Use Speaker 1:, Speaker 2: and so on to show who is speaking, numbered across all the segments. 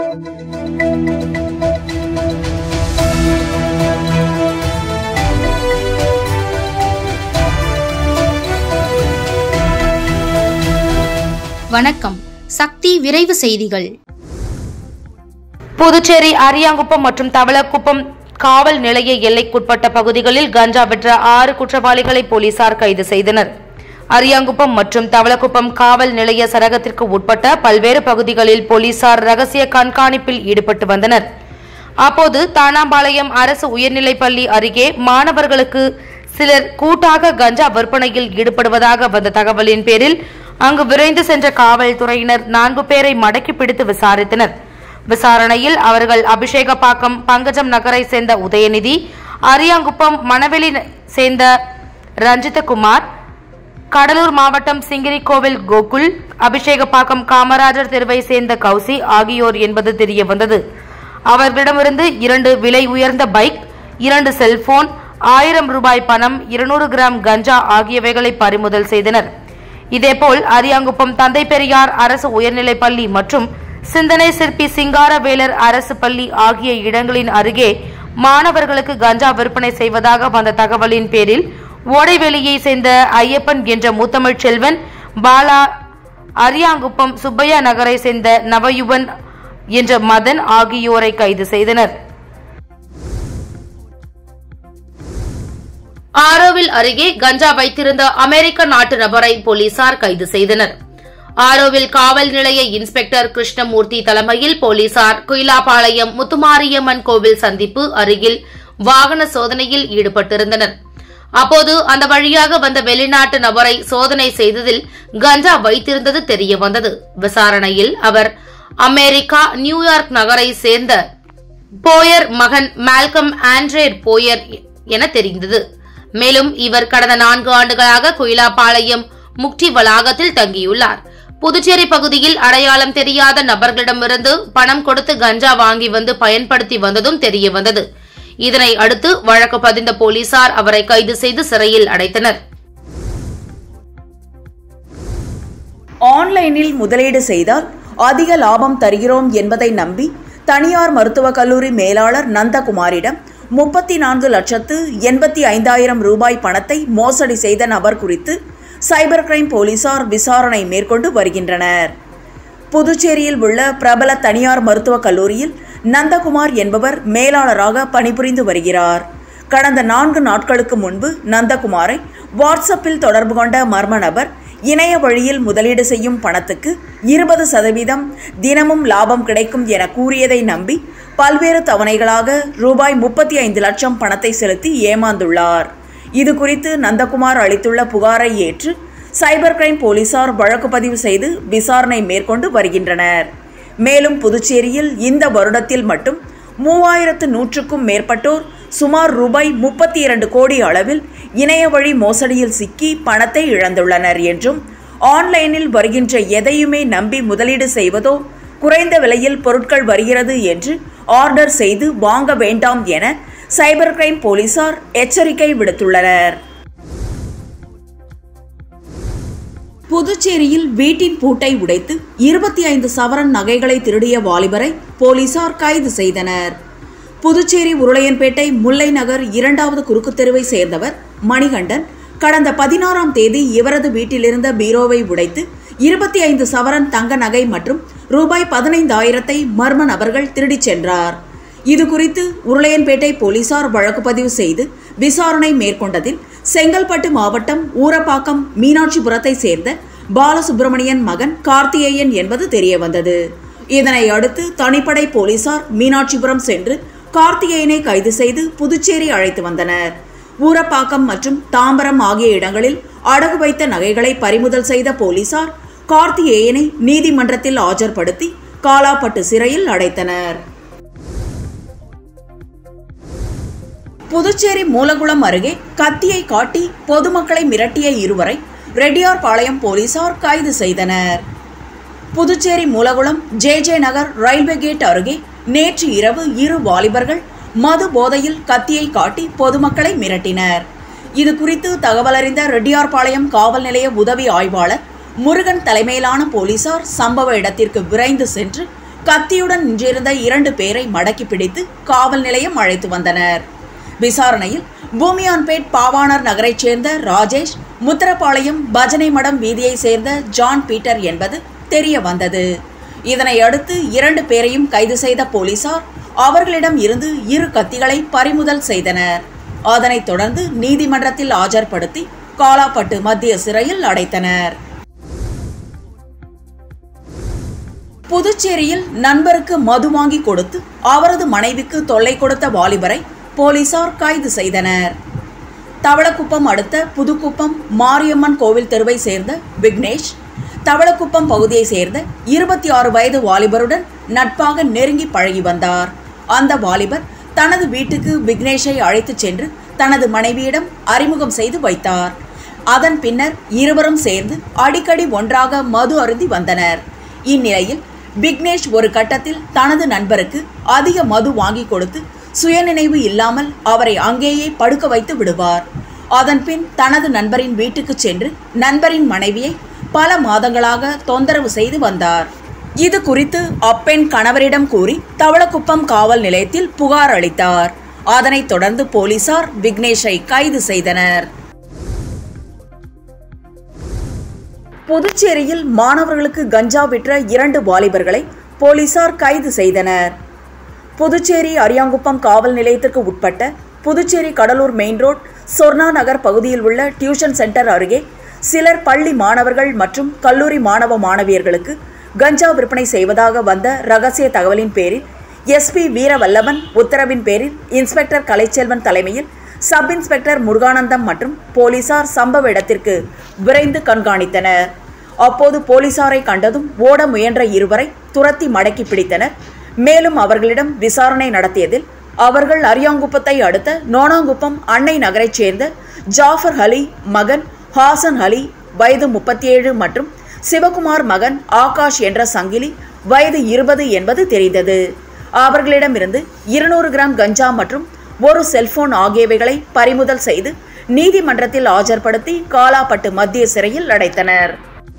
Speaker 1: வணக்கம் சக்தி விரைவு செய்திகள்
Speaker 2: புதுச்சேரி அரியாங்குப்பம் மற்றும் தவளக்குப்பம் காவல் நிலைய எல்லைக்குட்பட்ட பகுதிகளில் கஞ்சா விற்ற ஆறு குற்றவாளிகளை போலீசார் கைது செய்தனர் அரியாங்குப்பம் மற்றும் தவளக்குப்பம் காவல் நிலைய சரகத்திற்கு உட்பட்ட பல்வேறு பகுதிகளில் போலீசார் ரகசிய கண்காணிப்பில் ஈடுபட்டு வந்தனர் அப்போது தானாம்பாளையம் அரசு உயர்நிலைப் பள்ளி அருகே மாணவர்களுக்கு சிலர் கூட்டாக கஞ்சா விற்பனையில் ஈடுபடுவதாக வந்த தகவலின் பேரில் அங்கு விரைந்து சென்ற காவல்துறையினர் நான்கு பேரை மடக்கி பிடித்து விசாரித்தனர் விசாரணையில் அவர்கள் அபிஷேகப்பாக்கம் பங்கஜம் நகரை சேர்ந்த உதயநிதி அரியாங்குப்பம் மணவெளி சேர்ந்த ரஞ்சிதகுமார் கடலூர் மாவட்டம் சிங்கிரிக்கோவில் கோகுல் அபிஷேகப்பாக்கம் காமராஜர் தெருவை சேர்ந்த கௌசி ஆகியோர் என்பது தெரிய வந்தது அவர்களிடமிருந்து இரண்டு விலை உயர்ந்த பைக் இரண்டு செல்போன் ஆயிரம் ரூபாய் பணம் இருநூறு கிராம் கஞ்சா ஆகியவைகளை பறிமுதல் செய்தனர் இதேபோல் அரியாங்குப்பம் தந்தை பெரியார் அரசு உயர்நிலைப் பள்ளி மற்றும் சிந்தனை சிற்பி சிங்காரவேலர் அரசு பள்ளி ஆகிய இடங்களின் அருகே மாணவர்களுக்கு கஞ்சா விற்பனை செய்வதாக வந்த தகவலின் பேரில் ஓடைவெளியை சேர்ந்த ஐயப்பன் என்ற முத்தமிழ் செல்வன் பாலா அரியாங்குப்பம் சுப்பையா நகரை சேர்ந்த நவயுவன் என்ற மதன் ஆகியோரை கைது செய்தனர் ஆரோவில் அருகே கஞ்சா வைத்திருந்த அமெரிக்க நாட்டு நபரை போலீசார் கைது செய்தனர் ஆரோவில் காவல் நிலைய இன்ஸ்பெக்டர் கிருஷ்ணமூர்த்தி தலைமையில் போலீசார் குயிலாபாளையம் முத்துமாரியம்மன் கோவில் சந்திப்பு அருகில் வாகன சோதனையில் ஈடுபட்டிருந்தனர் அப்போது அந்த வழியாக வந்த வெளிநாட்டு நபரை சோதனை செய்ததில் கஞ்சா வைத்திருந்தது தெரிய வந்தது விசாரணையில் அவர் அமெரிக்கா நியூயார்க் நகரை சேர்ந்த போயர் மகன் மால்கம் ஆண்ட்ரேர் போயர் என தெரிந்தது மேலும் இவர் கடந்த நான்கு ஆண்டுகளாக குயிலாப்பாளையம் முக்டி வளாகத்தில் தங்கியுள்ளார் புதுச்சேரி பகுதியில் அடையாளம் தெரியாத நபர்களிடமிருந்து பணம் கொடுத்து கஞ்சா வாங்கி வந்து பயன்படுத்தி வந்ததும் தெரிய வந்தது இதனை அடுத்து வழக்கு பதிந்த போலீசார் அவரை கைது செய்து சிறையில் அடைத்தனர்
Speaker 3: ஆன்லைனில் முதலீடு செய்தால் அதிக லாபம் தருகிறோம் என்பதை நம்பி தனியார் மருத்துவக் கல்லூரி மேலாளர் நந்தகுமாரிடம் முப்பத்தி நான்கு லட்சத்து எண்பத்தி ஐந்தாயிரம் ரூபாய் பணத்தை மோசடி செய்த நபர் குறித்து சைபர் கிரைம் போலீசார் விசாரணை மேற்கொண்டு வருகின்றனர் புதுச்சேரியில் உள்ள பிரபல தனியார் மருத்துவக் கல்லூரியில் நந்தகுமார் என்பவர் மேலாளராக பணிபுரிந்து வருகிறார் கடந்த நான்கு நாட்களுக்கு முன்பு நந்தகுமாரை வாட்ஸ்அப்பில் தொடர்பு கொண்ட மர்ம நபர் இணைய வழியில் முதலீடு செய்யும் பணத்துக்கு இருபது சதவீதம் தினமும் லாபம் கிடைக்கும் என கூறியதை நம்பி பல்வேறு தவணைகளாக ரூபாய் முப்பத்தி ஐந்து லட்சம் பணத்தை செலுத்தி ஏமாந்துள்ளார் இது குறித்து நந்தகுமார் அளித்துள்ள புகாரை ஏற்று சைபர் கிரைம் போலீசார் வழக்கு பதிவு செய்து விசாரணை மேற்கொண்டு வருகின்றனர் மேலும் புதுச்சேரியில் இந்த வருடத்தில் மட்டும் மூவாயிரத்து நூற்றுக்கும் மேற்பட்டோர் சுமார் ரூபாய் முப்பத்தி இரண்டு கோடி அளவில் இணைய வழி மோசடியில் சிக்கி பணத்தை இழந்துள்ளனர் என்றும் ஆன்லைனில் வருகின்ற எதையுமே நம்பி முதலீடு செய்வதோ குறைந்த விலையில் பொருட்கள் வருகிறது என்று ஆர்டர் செய்து வாங்க வேண்டாம் என சைபர் கிரைம் போலீசார் எச்சரிக்கை விடுத்துள்ளனர் புதுச்சேரியில் வீட்டின் பூட்டை உடைத்து இருபத்தி ஐந்து சவரன் நகைகளை திருடிய வாலிபரை போலீசார் கைது செய்தனர் புதுச்சேரி உருளையன்பேட்டை முல்லை நகர் இரண்டாவது குறுக்கு தெருவை சேர்ந்தவர் மணிகண்டன் கடந்த பதினாறாம் தேதி இவரது வீட்டிலிருந்த பீரோவை உடைத்து இருபத்தி ஐந்து சவரன் தங்க நகை மற்றும் ரூபாய் பதினைந்தாயிரத்தை மர்ம நபர்கள் திருடிச் சென்றார் இது குறித்து உருளையன்பேட்டை போலீசார் வழக்கு பதிவு செய்து விசாரணை மேற்கொண்டதில் செங்கல்பட்டு மாவட்டம் ஊரப்பாக்கம் மீனாட்சிபுரத்தை சேர்ந்த பாலசுப்பிரமணியன் மகன் கார்த்திகேயன் என்பது தெரிய வந்தது இதனை அடுத்து தனிப்படை போலீசார் மீனாட்சிபுரம் சென்று கார்த்திகேயனை கைது செய்து புதுச்சேரி அழைத்து வந்தனர் ஊரப்பாக்கம் மற்றும் தாம்பரம் ஆகிய இடங்களில் அடகு வைத்த நகைகளை பறிமுதல் செய்த போலீசார் கார்த்திகேயனை நீதிமன்றத்தில் ஆஜர்படுத்தி காலாப்பட்டு சிறையில் அடைத்தனர் புதுச்சேரி மூலகுளம் அருகே கத்தியை காட்டி பொதுமக்களை மிரட்டிய இருவரை ரெட்டியார்பாளையம் போலீசார் கைது செய்தனர் Puducherry Moolakulam J J Nagar railway gate அருகே நேற்று இரவு இரு வாலிபர்கள் மது போதையில் கத்தியை காட்டி பொதுமக்களை மிரட்டினர் இது குறித்து தகவலறிந்த ரெட்டியார்பாளையம் காவல் நிலைய உதவி ஆய்வாளர் முருகன் தலைமையிலான போலீசார் சம்பவ இடத்திற்கு விரைந்து சென்று கத்தியுடன் நின்றிருந்த இரண்டு பேரை மடக்கி பிடித்து காவல் நிலையம் அழைத்து வந்தனர் விசாரணையில் பூமியான்பேட் பாவாணர் நகரைச் சேர்ந்த ராஜேஷ் முத்திரப்பாளையம் பஜனை மடம் வீதியைச் சேர்ந்த ஜான் பீட்டர் என்பது தெரிய வந்தது இதனை அடுத்து இரண்டு பேரையும் கைது செய்த போலீசார் அவர்களிடம் இருந்து இரு கத்திகளை பறிமுதல் செய்தனர் அதனைத் தொடர்ந்து நீதிமன்றத்தில் ஆஜர்படுத்தி காலாப்பட்டு மத்திய சிறையில் அடைத்தனர் புதுச்சேரியில் நண்பருக்கு மது வாங்கி கொடுத்து அவரது மனைவிக்கு தொல்லை கொடுத்த வாலிபரை போலீசார் கைது செய்தனர் தவளக்குப்பம் அடுத்த புதுக்குப்பம் மாரியம்மன் கோவில் தெருவை சேர்ந்த விக்னேஷ் தவளக்குப்பம் பகுதியை சேர்ந்த இருபத்தி ஆறு வயது வாலிபருடன் நட்பாக நெருங்கி பழகி வந்தார் அந்த வாலிபர் தனது வீட்டுக்கு விக்னேஷை அழைத்துச் சென்று தனது மனைவியிடம் அறிமுகம் செய்து வைத்தார் அதன் பின்னர் இருவரும் சேர்ந்து அடிக்கடி ஒன்றாக மது அருந்தி வந்தனர் இந்நிலையில் விக்னேஷ் ஒரு கட்டத்தில் தனது நண்பருக்கு அதிக மது வாங்கி கொடுத்து சுயநினைவு இல்லாமல் அவரை அங்கேயே படுக்க வைத்து விடுவார் அதன்பின் தனது நண்பரின் வீட்டுக்கு சென்று நண்பரின் மனைவியை பல மாதங்களாக தொந்தரவு செய்து வந்தார் இது குறித்து அப்பெண் கணவரிடம் கூறி தவளக்குப்பம் காவல் நிலையத்தில் புகார் அளித்தார் அதனைத் தொடர்ந்து போலீசார் விக்னேஷை கைது செய்தனர் புதுச்சேரியில் மாணவர்களுக்கு கஞ்சா விற்ற இரண்டு வாலிபர்களை போலீசார் கைது செய்தனர் புதுச்சேரி அரியாங்குப்பம் காவல் நிலையத்திற்கு உட்பட்ட புதுச்சேரி கடலூர் மெயின் ரோட் சொர்ணா நகர் பகுதியில் உள்ள டியூஷன் சென்டர் அருகே சிலர் பள்ளி மாணவர்கள் மற்றும் கல்லூரி மாணவ மாணவியர்களுக்கு கஞ்சா விற்பனை செய்வதாக வந்த ரகசிய தகவலின் பேரில் எஸ்பி வீரவல்லவன் உத்தரவின் பேரில் இன்ஸ்பெக்டர் கலைச்செல்வன் தலைமையில் சப் இன்ஸ்பெக்டர் முருகானந்தம் மற்றும் போலீசார் சம்பவ இடத்திற்கு விரைந்து கண்காணித்தனர் அப்போது போலீசாரை கண்டதும் ஓட முயன்ற இருவரை துரத்தி மடக்கி பிடித்தனர் மேலும் அவர்களிடம் விசாரணை நடத்தியதில் அவர்கள் அரியாங்குப்பத்தை அடுத்த நோனாங்குப்பம் அன்னை நகரைச் சேர்ந்த ஜாஃபர் அலி மகன் ஹாசன் அலி வயது முப்பத்தி ஏழு மற்றும் சிவகுமார் மகன் ஆகாஷ் என்ற சங்கிலி வயது இருபது என்பது தெரிந்தது அவர்களிடமிருந்து இருநூறு கிராம் கஞ்சா மற்றும் ஒரு செல்போன் ஆகியவைகளை பறிமுதல் செய்து நீதிமன்றத்தில் ஆஜர்படுத்தி காலாப்பட்டு மத்திய சிறையில் அடைத்தனர்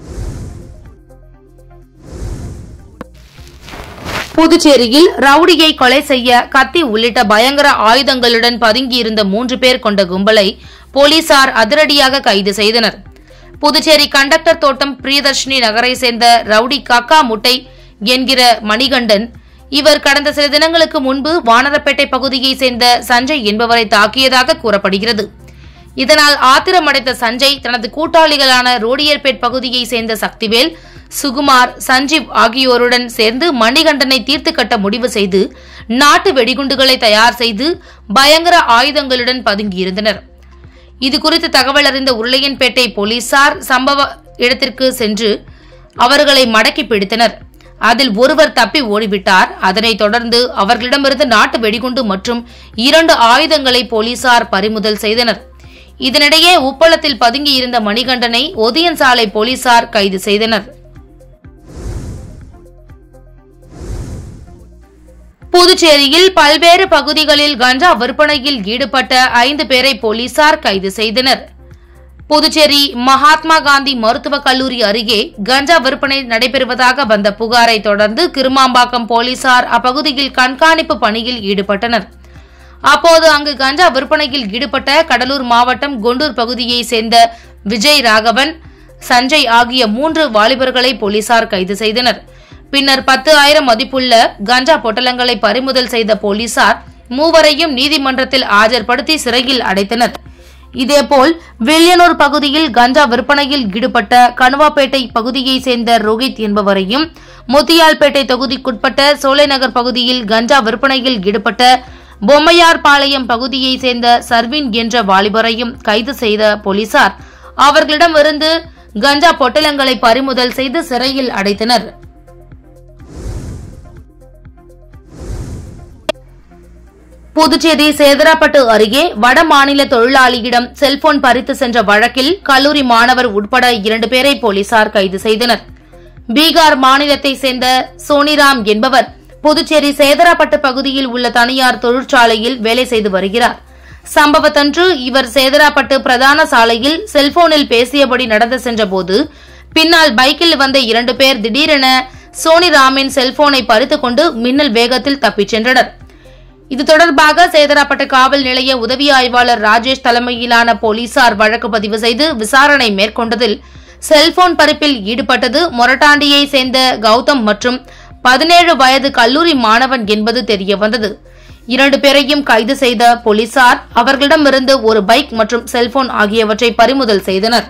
Speaker 2: புதுச்சேரியில் ரவுடியை கொலை செய்ய கத்தி உள்ளிட்ட பயங்கர ஆயுதங்களுடன் பதுங்கியிருந்த மூன்று பேர் கொண்ட கும்பலை போலீசார் அதிரடியாக கைது செய்தனர் புதுச்சேரி கண்டக்டர் தோட்டம் பிரியதர்ஷினி நகரை சேர்ந்த ரவுடி காக்கா முட்டை என்கிற மணிகண்டன் இவர் கடந்த சில தினங்களுக்கு முன்பு வானரப்பேட்டை பகுதியை சேர்ந்த சஞ்சய் என்பவரை தாக்கியதாக கூறப்படுகிறது இதனால் ஆத்திரமடைந்த சஞ்சய் தனது கூட்டாளிகளான ரோடியர்பேட் பகுதியை சேர்ந்த சக்திவேல் சுகுமார் சஞ்சீவ் ஆகியோருடன் சேர்ந்து மணிகண்டனை தீர்த்து கட்ட முடிவு செய்து நாட்டு வெடிகுண்டுகளை தயார் செய்து பயங்கர ஆயுதங்களுடன் பதுங்கியிருந்தனர் இது குறித்து தகவல் அறிந்த உருளையன்பேட்டை போலீசார் சம்பவ இடத்திற்கு சென்று அவர்களை மடக்கி பிடித்தனர் அதில் ஒருவர் தப்பி ஓடிவிட்டார் அதனைத் தொடர்ந்து அவர்களிடமிருந்து நாட்டு வெடிகுண்டு மற்றும் இரண்டு ஆயுதங்களை போலீசார் பறிமுதல் செய்தனர் இதனிடையே உப்பளத்தில் பதுங்கியிருந்த மணிகண்டனை ஒதியன் சாலை போலீசார் கைது செய்தனர் புதுச்சேரியில் பல்வேறு பகுதிகளில் கஞ்சா விற்பனையில் ஈடுபட்ட ஐந்து பேரை போலீசார் கைது செய்தனர் புதுச்சேரி மகாத்மா காந்தி மருத்துவக் கல்லூரி அருகே கஞ்சா விற்பனை நடைபெறுவதாக வந்த புகாரை தொடர்ந்து கிருமாம்பாக்கம் போலீசார் அப்பகுதியில் கண்காணிப்பு பணியில் ஈடுபட்டனர் அப்போது அங்கு கஞ்சா விற்பனையில் ஈடுபட்ட கடலூர் மாவட்டம் கொண்டூர் பகுதியைச் சேர்ந்த விஜய் ராகவன் சஞ்சய் ஆகிய மூன்று வாலிபர்களை போலீசார் கைது செய்தனர் பின்னர் பத்து ஆயிரம் மதிப்புள்ள கஞ்சா பொட்டலங்களை பறிமுதல் செய்த போலீசார் மூவரையும் நீதிமன்றத்தில் ஆஜர்படுத்தி சிறையில் அடைத்தனர் இதேபோல் வில்லியனூர் பகுதியில் கஞ்சா விற்பனையில் ஈடுபட்ட கணுவாப்பேட்டை பகுதியைச் சேர்ந்த ரோஹித் என்பவரையும் முத்தியால்பேட்டை தொகுதிக்குட்பட்ட சோலைநகர் பகுதியில் கஞ்சா விற்பனையில் ஈடுபட்ட பொம்மையார்பாளையம் பகுதியைச் சேர்ந்த சர்வின் என்ற வாலிபரையும் கைது செய்த போலீசார் அவர்களிடமிருந்து கஞ்சா பொட்டலங்களை பறிமுதல் செய்து சிறையில் அடைத்தனர் புதுச்சேரி சேதராப்பட்டு அருகே வட மாநில தொழிலாளியிடம் செல்போன் பறித்து சென்ற வழக்கில் கல்லூரி மாணவர் உட்பட இரண்டு பேரை போலீசார் கைது செய்தனர் பீகார் மாநிலத்தை சேர்ந்த சோனிராம் என்பவர் புதுச்சேரி சேதராப்பட்டு பகுதியில் உள்ள தனியார் தொழிற்சாலையில் வேலை செய்து வருகிறார் சம்பவத்தன்று இவர் சேதராப்பட்டு பிரதான சாலையில் செல்போனில் பேசியபடி நடந்து சென்றபோது பின்னால் பைக்கில் வந்த இரண்டு பேர் திடீரென சோனி ராமின் செல்போனை பறித்துக் கொண்டு மின்னல் வேகத்தில் தப்பிச் சென்றனர் இது தொடர்பாக சேதராப்பட்டு காவல் நிலைய உதவி ஆய்வாளர் ராஜேஷ் தலைமையிலான போலீசார் வழக்கு பதிவு செய்து விசாரணை மேற்கொண்டதில் செல்போன் பறிப்பில் ஈடுபட்டது மொரட்டாண்டியை சேர்ந்த கௌதம் மற்றும் பதினேழு வயது கல்லூரி மாணவன் என்பது தெரியவந்தது இரண்டு பேரையும் கைது செய்த போலீசார் அவர்களிடமிருந்து ஒரு பைக் மற்றும் செல்போன் ஆகியவற்றை பறிமுதல் செய்தனர்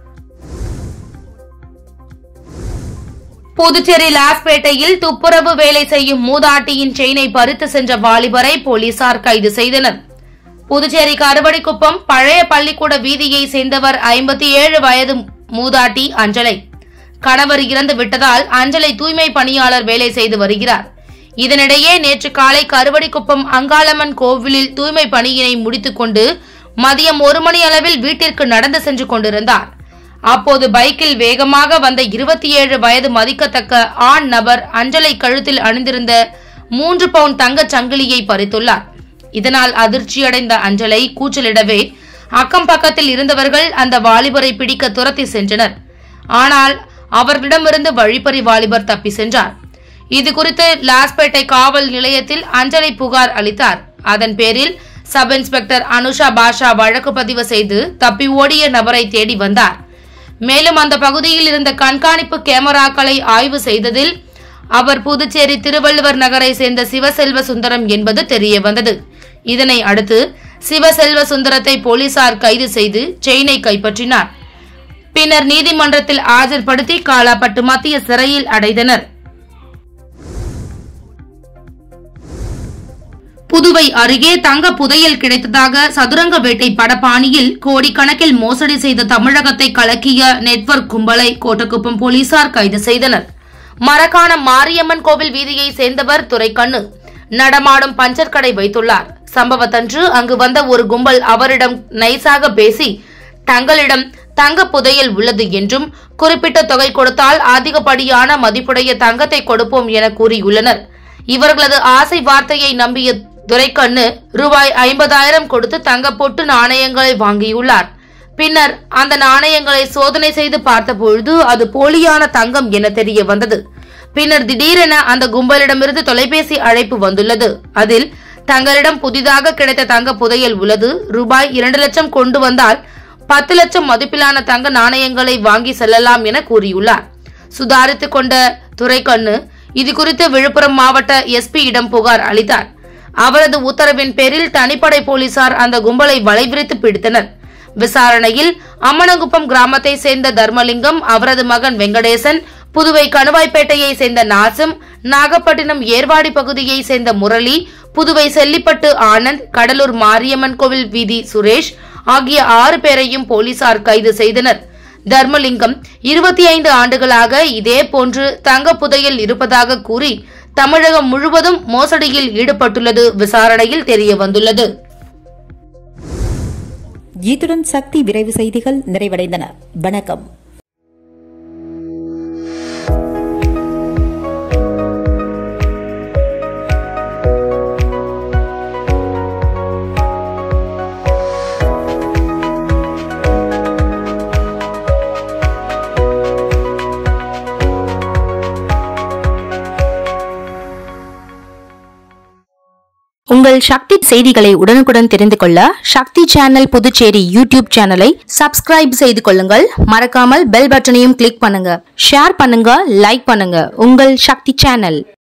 Speaker 2: புதுச்சேரி லாஸ்பேட்டையில் துப்புரவு வேலை செய்யும் மூதாட்டியின் செயினை பறித்து சென்ற வாலிபரை போலீசார் கைது செய்தனர் புதுச்சேரி கருவடிக்குப்பம் பழைய பள்ளிக்கூட வீதியை சேர்ந்தவர் ஐம்பத்தி ஏழு வயது மூதாட்டி அஞ்சலை கணவர் இறந்து விட்டதால் அஞ்சலை தூய்மை பணியாளர் வேலை செய்து வருகிறார் இதனிடையே நேற்று காலை கருவடிக்குப்பம் அங்காளம்மன் கோவிலில் தூய்மை பணியினை முடித்துக்கொண்டு மதியம் ஒரு மணி அளவில் வீட்டிற்கு நடந்து சென்று கொண்டிருந்தார் அப்போது பைக்கில் வேகமாக வந்த இருபத்தி ஏழு வயது மதிக்கத்தக்க ஆண் நபர் அஞ்சலை கழுத்தில் அணிந்திருந்த மூன்று பவுண்ட் தங்கச் சங்கிலியை பறித்துள்ளார் இதனால் அதிர்ச்சியடைந்த அஞ்சலை கூச்சலிடவே அக்கம் பக்கத்தில் இருந்தவர்கள் அந்த வாலிபரை பிடிக்க துரத்தி சென்றனர் ஆனால் அவர்களிடமிருந்து வழிப்பறி வாலிபர் தப்பி சென்றார் இது குறித்து லாஸ்பேட்டை காவல் நிலையத்தில் அஞ்சலை புகார் அளித்தார் அதன் பேரில் சப் இன்ஸ்பெக்டர் அனுஷா பாஷா வழக்கு பதிவு செய்து தப்பி ஓடிய நபரை தேடி வந்தார் மேலும் அந்த பகுதியில் இருந்த கண்காணிப்பு கேமராக்களை ஆய்வு செய்ததில் அவர் புதுச்சேரி திருவள்ளுவர் நகரை சேர்ந்த சிவசெல்வ சுந்தரம் என்பது தெரிய வந்தது இதனை அடுத்து சிவசெல்வ சுந்தரத்தை போலீசார் கைது செய்து செயினை கைப்பற்றினார் பின்னர் நீதிமன்றத்தில் ஆஜர்படுத்தி காலாப்பட்டு மத்திய சிறையில் அடைத்தனர் புதுவை அருகே தங்க புதையல் கிடைத்ததாக சதுரங்க வேட்டை படப்பாணியில் கோடிக்கணக்கில் மோசடி செய்த தமிழகத்தை கலக்கிய நெட்வொர்க் கும்பலை கோட்டக்குப்பம் போலீசார் கைது செய்தனர் மரக்காண மாரியம்மன் கோவில் வீதியை சேர்ந்தவர் துரைக்கண்ணு நடமாடும் பஞ்சர் கடை வைத்துள்ளார் சம்பவத்தன்று அங்கு வந்த ஒரு கும்பல் அவரிடம் நைசாக பேசி தங்களிடம் தங்க புதையல் உள்ளது என்றும் குறிப்பிட்ட தொகை கொடுத்தால் அதிகப்படியான மதிப்புடைய தங்கத்தை கொடுப்போம் என கூறியுள்ளனர் இவர்களது ஆசை வார்த்தையை நம்பிய துரைக்கண்ணு ரூபாய் ஐம்பதாயிரம் கொடுத்து தங்க பொட்டு நாணயங்களை வாங்கியுள்ளார் பின்னர் அந்த நாணயங்களை சோதனை செய்து பார்த்தபொழுது அது போலியான தங்கம் என தெரிய வந்தது பின்னர் திடீரென அந்த கும்பலிடமிருந்து தொலைபேசி அழைப்பு வந்துள்ளது அதில் தங்களிடம் புதிதாக கிடைத்த தங்க புதையல் உள்ளது ரூபாய் இரண்டு லட்சம் கொண்டு வந்தால் பத்து லட்சம் மதிப்பிலான தங்க நாணயங்களை வாங்கி செல்லலாம் என கூறியுள்ளார் சுதாரித்துக் கொண்ட துரைக்கண்ணு இது குறித்து விழுப்புரம் மாவட்ட எஸ்பியிடம் புகார் அளித்தார் அவரது உத்தரவின் பேரில் தனிப்படை போலீசார் அந்த கும்பலை வலைவிரித்து பிடித்தனர் விசாரணையில் அம்மனகுப்பம் கிராமத்தை சேர்ந்த தர்மலிங்கம் அவரது மகன் வெங்கடேசன் புதுவை கணுவாய்பேட்டையை சேர்ந்த நாசிம் நாகப்பட்டினம் ஏர்வாடி பகுதியை சேர்ந்த முரளி புதுவை செல்லிப்பட்டு ஆனந்த் கடலூர் மாரியம்மன் கோவில் வீதி சுரேஷ் ஆகிய ஆறு பேரையும் போலீசார் கைது செய்தனர் தர்மலிங்கம் இருபத்தி ஐந்து ஆண்டுகளாக இதே போன்று தங்க புதையல் இருப்பதாக கூறி தமிழகம் முழுவதும் மோசடியில் ஈடுபட்டுள்ளது விசாரணையில் தெரிய வந்துள்ளது
Speaker 4: இத்துடன் சக்தி விரைவு செய்திகள் நிறைவடைந்தன வணக்கம்
Speaker 1: உங்கள் சக்தி செய்திகளை உடனுக்குடன் தெரிந்து கொள்ள சக்தி சேனல் புதுச்சேரி யூடியூப் சேனலை சப்ஸ்கிரைப் செய்து கொள்ளுங்கள் மறக்காமல் பெல் பட்டனையும் கிளிக் பண்ணுங்க ஷேர் பண்ணுங்க லைக் பண்ணுங்க உங்கள் சக்தி சேனல்